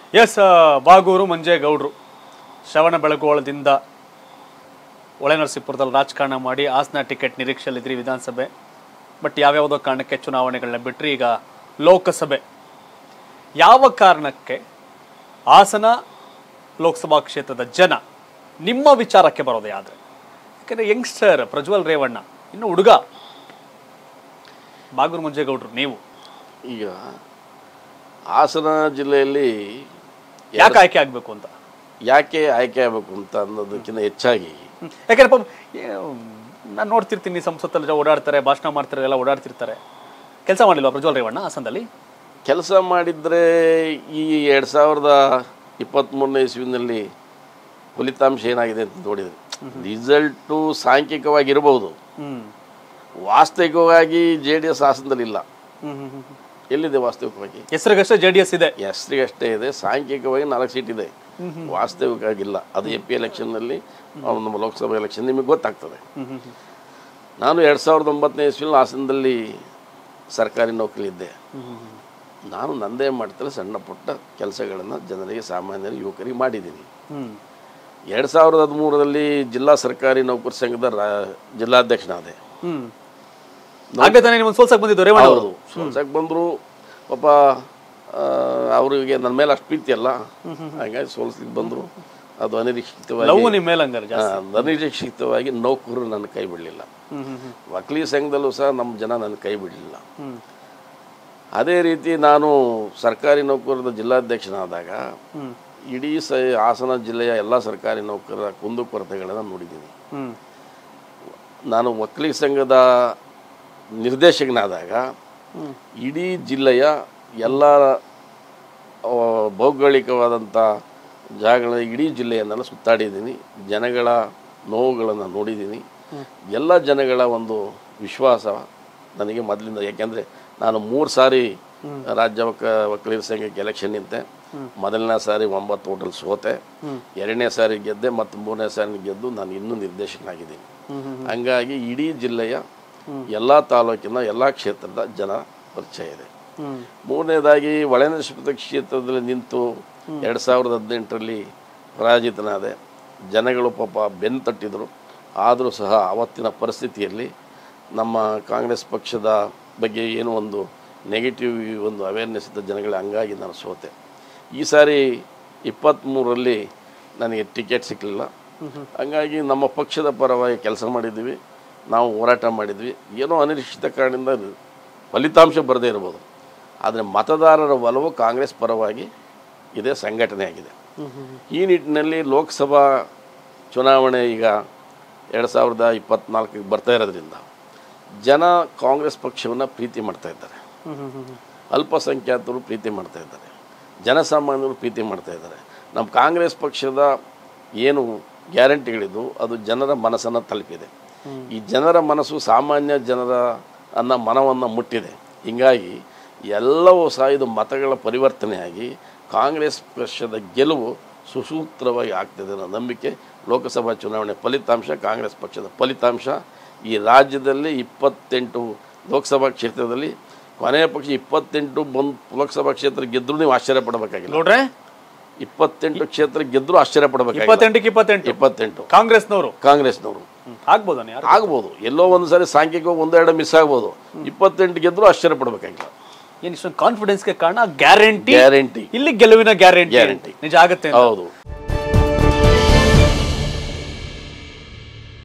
S Bagur ಮಂಜೇಗೌಡರು ಶ್ರವಣ ಬೆಳಗೋಳದಿಂದ ಒಳನರಸೀಪುರದಲ್ಲಿ ರಾಜಕಾರಣ ಮಾಡಿ ಹಾಸನ ಟಿಕೆಟ್ ನಿರೀಕ್ಷೆಯಲ್ಲಿದ್ರಿ ವಿಧಾನಸಭೆ ಬಟ್ ಯಾವ್ಯಾವುದೋ ಕಾರಣಕ್ಕೆ ಚುನಾವಣೆಗಳನ್ನ ಬಿಟ್ರಿ ಈಗ ಲೋಕಸಭೆ ಯಾವ ಕಾರಣಕ್ಕೆ ಹಾಸನ ಲೋಕಸಭಾ ಕ್ಷೇತ್ರದ ಜನ ನಿಮ್ಮ ವಿಚಾರಕ್ಕೆ ಬರೋದೇ ಆದರೆ ಯಾಕಂದರೆ ಯಂಗ್ಸ್ಟರ್ ಪ್ರಜ್ವಲ್ ರೇವಣ್ಣ ಇನ್ನು ಹುಡುಗ ಬಾಗೂರು ಮಂಜೇಗೌಡರು ನೀವು ಈಗ ಹಾಸನ ಜಿಲ್ಲೆಯಲ್ಲಿ ಯಾಕೆ ಆಯ್ಕೆ ಆಗಬೇಕು ಅಂತ ಯಾಕೆ ಆಯ್ಕೆ ಆಗಬೇಕು ಅಂತ ಅನ್ನೋದಕ್ಕಿಂತ ಹೆಚ್ಚಾಗಿ ಹ್ಮ್. ಯಾಕಂದ್ರೆ ಪಾಪ ನಾನು ನೋಡ್ತಿರ್ತೀನಿ ಸಂಸತ್ತಲ್ಲಿ ಜನ ಓಡಾಡ್ತಾರೆ ಭಾಷಣ ಮಾಡ್ತಾರೆ ಎಲ್ಲ ಓಡಾಡ್ತಿರ್ತಾರೆ ಕೆಲಸ ಮಾಡಲಿಲ್ವಾ ಪ್ರಜ್ವಲ್ ರೇವಣ್ಣ ಹಾಸನದಲ್ಲಿ ಕೆಲಸ ಮಾಡಿದರೆ ಈ ಎರಡು ಸಾವಿರದ ಇಪ್ಪತ್ತ್ಮೂರನೇ ಇಸ್ವಿನಲ್ಲಿ ಫಲಿತಾಂಶ ಏನಾಗಿದೆ ಅಂತ ನೋಡಿದ್ರಿ ರಿಸಲ್ಟು ಸಾಂಖ್ಯಿಕವಾಗಿರ್ಬೋದು ಹ್ಮ್ ವಾಸ್ತವಿಕವಾಗಿ ಜೆ ಡಿ ಎಸ್ ಹಾಸನದಲ್ಲಿ ಇಲ್ಲ ಹ್ಮ್ ಹ್ಮ್ ಹ್ಮ್. ಎಲ್ಲಿದೆ ವಾಸ್ತವಿಕವಾಗಿ ಹೆಸರಿಗಷ್ಟೇ ಜೆ ಡಿ ಎಸ್ ಇದೆ ಹೆಸರಿಗಷ್ಟೇ ಇದೆ ಸಾಂಖ್ಯಿಕವಾಗಿ ನಾಲ್ಕು ಸೀಟ್ ಇದೆ ವಾಸ್ತವಿಕವಾಗಿಲ್ಲ ಅದು ಎ ಪಿ ಎಲೆಕ್ಷನ್ನಲ್ಲಿ ನಮ್ಮ ಲೋಕಸಭಾ ಎಲೆಕ್ಷನ್ ನಿಮಗೆ ಗೊತ್ತಾಗ್ತದೆ ಹ್ಮ್ ಹ್ಮ್ ಹ್ಮ್. ನಾನು ಎರಡು ಸಾವಿರದ ಒಂಬತ್ತನೇ ಇಸ್ವಿಲಿ ಹಾಸನದಲ್ಲಿ ಸರ್ಕಾರಿ ನೌಕರಿಲಿದ್ದೆ ಹ್ಮ್ ಹ್ಮ್ ಹ್ಮ್. ನಾನು ನಂದೇ ಮಾಡ್ತಾರೆ ಸಣ್ಣ ಪುಟ್ಟ ಕೆಲಸಗಳನ್ನು ಜನರಿಗೆ ಸಾಮಾನ್ಯರು ಯುವಕರಿಗೆ ಮಾಡಿದ್ದೀನಿ ಹ್ಮ್ ಎರಡು ಸಾವಿರದ ಹದಿಮೂರರಲ್ಲಿ ಜಿಲ್ಲಾ ಸರ್ಕಾರಿ ನೌಕರ ಸಂಘದ ರಾ ಜಿಲ್ಲಾಧ್ಯಕ್ಷನಾದೆ ಹ್ಮ್ ಹಾಗೆ ತಾನೇ ನಿಮ್ಮನ್ನು ಸೋಲ್ಸಕ್ ಬಂದಿದ್ದು ರೇವಣ್ಣ ಅವರು ಹೌದು ಸೋಲ್ಸಕ್ಕೆ ಬಂದರು ಪಾಪ ಆ, ಅವರಿಗೆ ನನ್ನ ಮೇಲೆ ಅಷ್ಟು ಪ್ರೀತಿ ಅಲ್ಲ ಹಾಗಾಗಿ ಸೋಲ್ಸ್ಲಿಕ್ಕೆ ಬಂದರು ಅದು ಅನಿರೀಕ್ಷಿತವಾಗಿ ಲವ್ ನಿಮ್ಮ ಮೇಲೆ ಹಂಗಾರೆ ಜಾಸ್ತಿ ಆ, ಅನಿರೀಕ್ಷಿತವಾಗಿ ನೌಕರರು ನನ್ನ ಕೈ ಬಿಡಲಿಲ್ಲ ಹ್ಮ್ ಹ್ಮ್ ಹ್ಮ್ ವಕೀಲಿ ಸಂಘದಲ್ಲೂ ಸಹ ನಮ್ಮ ಜನ ನನ್ನ ಕೈ ಬಿಡಲಿಲ್ಲ ಹ್ಮ್ ಅದೇ ರೀತಿ ನಾನು ಸರ್ಕಾರಿ ನೌಕರರ ಜಿಲ್ಲಾಧ್ಯಕ್ಷನಾದಾಗ ಹ್ಮ್ ಇಡೀ ಸ ಹಾಸನ ಜಿಲ್ಲೆಯ ಎಲ್ಲ ಸರ್ಕಾರಿ ನೌಕರರ ಕುಂದುಕೊರತೆಗಳನ್ನು ನೋಡಿದ್ದೀನಿ ಹ್ಮ್ ನಾನು ವಕೀಲಿ ಸಂಘದ ನಿರ್ದೇಶಕನಾದಾಗ ಹ್ಮ್ ಇಡೀ ಜಿಲ್ಲೆಯ ಎಲ್ಲ ಆ, ಭೌಗೋಳಿಕವಾದಂಥ ಜಾಗಗಳ ಇಡೀ ಜಿಲ್ಲೆಯನ್ನೆಲ್ಲ ಸುತ್ತಾಡಿದ್ದೀನಿ ಜನಗಳ ನೋವುಗಳನ್ನು ನೋಡಿದ್ದೀನಿ ಎಲ್ಲ ಜನಗಳ ಒಂದು ವಿಶ್ವಾಸ ನನಗೆ ಮೊದಲಿಂದ ಯಾಕೆಂದರೆ ನಾನು ಮೂರು ಸಾರಿ ರಾಜ್ಯ ವಕ ವಕೀಲರ ಸಂಘಕ್ಕೆ ಎಲೆಕ್ಷನ್ ನಿಂತೆ ಮೊದಲನೇ ಸಾರಿ ಒಂಬತ್ತು ಹೋಟೆಲ್ ಸೋತೆ ಎರಡನೇ ಸಾರಿ ಗೆದ್ದೆ ಮತ್ತು ಮೂರನೇ ಸಾರಿ ಗೆದ್ದು ನಾನು ಇನ್ನೂ ನಿರ್ದೇಶಕನಾಗಿದ್ದೀನಿ ಹ್ಮ್ ಹ್ಮ್ ಹಂಗಾಗಿ ಇಡೀ ಜಿಲ್ಲೆಯ ಎಲ್ಲ ತಾಲೂಕಿನ ಎಲ್ಲ ಕ್ಷೇತ್ರದ ಜನ ಪರಿಚಯ ಇದೆ ಹ್ಮ್ ಮೂರನೇದಾಗಿ ಒಳನರಸೀಪುರ ಕ್ಷೇತ್ರದಲ್ಲಿ ನಿಂತು ಎರಡು ಸಾವಿರದ ಹದಿನೆಂಟರಲ್ಲಿ ಪರಾಜಿತನಾದೆ ಜನಗಳು ಪಾಪ ಬೆನ್ನು ತಟ್ಟಿದರು ಆದರೂ ಸಹ ಆವತ್ತಿನ ಪರಿಸ್ಥಿತಿಯಲ್ಲಿ ನಮ್ಮ ಕಾಂಗ್ರೆಸ್ ಪಕ್ಷದ ಬಗ್ಗೆ ಏನೋ ಒಂದು ನೆಗೆಟಿವ್ ಒಂದು ಅವೇರ್ನೆಸ್ ಇದ್ದ ಜನಗಳ ಹಂಗಾಗಿ ನಾನು ಸೋತೆ ಈ ಸಾರಿ ಇಪ್ಪತ್ತ್ಮೂರರಲ್ಲಿ ನನಗೆ ಟಿಕೆಟ್ ಸಿಕ್ಕಲಿಲ್ಲ ಹಂಗಾಗಿ ನಮ್ಮ ಪಕ್ಷದ ಪರವಾಗಿ ಕೆಲಸ ಮಾಡಿದ್ವಿ ನಾವು ಹೋರಾಟ ಮಾಡಿದ್ವಿ ಏನೋ ಅನಿರೀಕ್ಷಿತ ಕಾರಣದಿಂದ ಫಲಿತಾಂಶ ಬರದೇ ಇರ್ಬೋದು ಆದರೆ ಮತದಾರರ ಒಲವು ಕಾಂಗ್ರೆಸ್ ಪರವಾಗಿ ಇದೇ ಸಂಘಟನೆ ಆಗಿದೆ ಈ ನಿಟ್ಟಿನಲ್ಲಿ ಲೋಕಸಭಾ ಚುನಾವಣೆ ಈಗ ಎರಡು ಸಾವಿರದ ಇಪ್ಪತ್ತ್ನಾಲ್ಕಿಗೆ ಬರ್ತಾ ಇರೋದ್ರಿಂದ ಜನ ಕಾಂಗ್ರೆಸ್ ಪಕ್ಷವನ್ನು ಪ್ರೀತಿ ಮಾಡ್ತಾ ಇದ್ದಾರೆ ಹ್ಮ್ ಹ್ಮ್ ಹ್ಮ್ ಅಲ್ಪಸಂಖ್ಯಾತರು ಪ್ರೀತಿ ಮಾಡ್ತಾ ಇದ್ದಾರೆ ಜನಸಾಮಾನ್ಯರು ಪ್ರೀತಿ ಮಾಡ್ತಾ ಇದ್ದಾರೆ ನಮ್ಮ ಕಾಂಗ್ರೆಸ್ ಪಕ್ಷದ ಏನು ಗ್ಯಾರಂಟಿಗಳಿದ್ದು ಅದು ಜನರ ಮನಸ್ಸನ್ನು ತಲುಪಿದೆ ಈ ಜನರ ಮನಸ್ಸು ಸಾಮಾನ್ಯ ಜನರ ಅನ್ನ ಮನವನ್ನು ಮುಟ್ಟಿದೆ ಹೀಗಾಗಿ ಎಲ್ಲವೂ ಸಹ ಇದು ಮತಗಳ ಪರಿವರ್ತನೆಯಾಗಿ ಕಾಂಗ್ರೆಸ್ ಪಕ್ಷದ ಗೆಲುವು ಸುಸೂತ್ರವಾಗಿ ಆಗ್ತದೆ ಅನ್ನೋ ನಂಬಿಕೆ ಲೋಕಸಭಾ ಚುನಾವಣೆ ಫಲಿತಾಂಶ ಕಾಂಗ್ರೆಸ್ ಪಕ್ಷದ ಫಲಿತಾಂಶ ಈ ರಾಜ್ಯದಲ್ಲಿ ಇಪ್ಪತ್ತೆಂಟು ಲೋಕಸಭಾ ಕ್ಷೇತ್ರದಲ್ಲಿ ಕೊನೆಯ ಪಕ್ಷ ಇಪ್ಪತ್ತೆಂಟು ಬಂದು ಲೋಕಸಭಾ ಕ್ಷೇತ್ರ ಗೆದ್ದರೂ ನೀವು ಆಶ್ಚರ್ಯ ಪಡಬೇಕಾಗಿಲ್ಲ ನೋಡ್ರೆ ಇಪ್ಪತ್ತೆಂಟು ಕ್ಷೇತ್ರ ಗೆದ್ದರೂ ಆಶ್ಚರ್ಯ ಪಡಬೇಕಾಗಿಲ್ಲ ಇಪ್ಪತ್ತೆಂಟಕ್ಕೆ ಇಪ್ಪತ್ತೆಂಟು ಇಪ್ಪತ್ತೆಂಟು ಕಾಂಗ್ರೆಸ್ನವರು ಕಾಂಗ್ರೆಸ್ನವರು ಹ್ಮ್. ಆಗ್ಬೋದಾ ಯಾರು ಆಗ್ಬೋದು ಎಲ್ಲೋ ಒಂದು ಸಾರಿ ಸಾಂಖ್ಯಿಕವಾಗಿ ಒಂದೆರಡು ಮಿಸ್ ಆಗ್ಬೋದು ಇಪ್ಪತ್ತೆಂಟು ಗೆದ್ದರೂ ಆಶ್ಚರ್ಯ ಪಡಬೇಕಾಗಿಲ್ಲ ಏನ್ ಇಷ್ಟೊಂದು ಕಾನ್ಫಿಡೆನ್ಸ್ಗೆ ಕಾರಣ ಗ್ಯಾರಂಟಿ ಗ್ಯಾರಂಟಿ ಇಲ್ಲಿ ಗೆಲುವಿನ ಗ್ಯಾರಂಟಿ Guarantee. ನಿಜ ಆಗತ್ತೆ ಅಂತ. ಹೌದು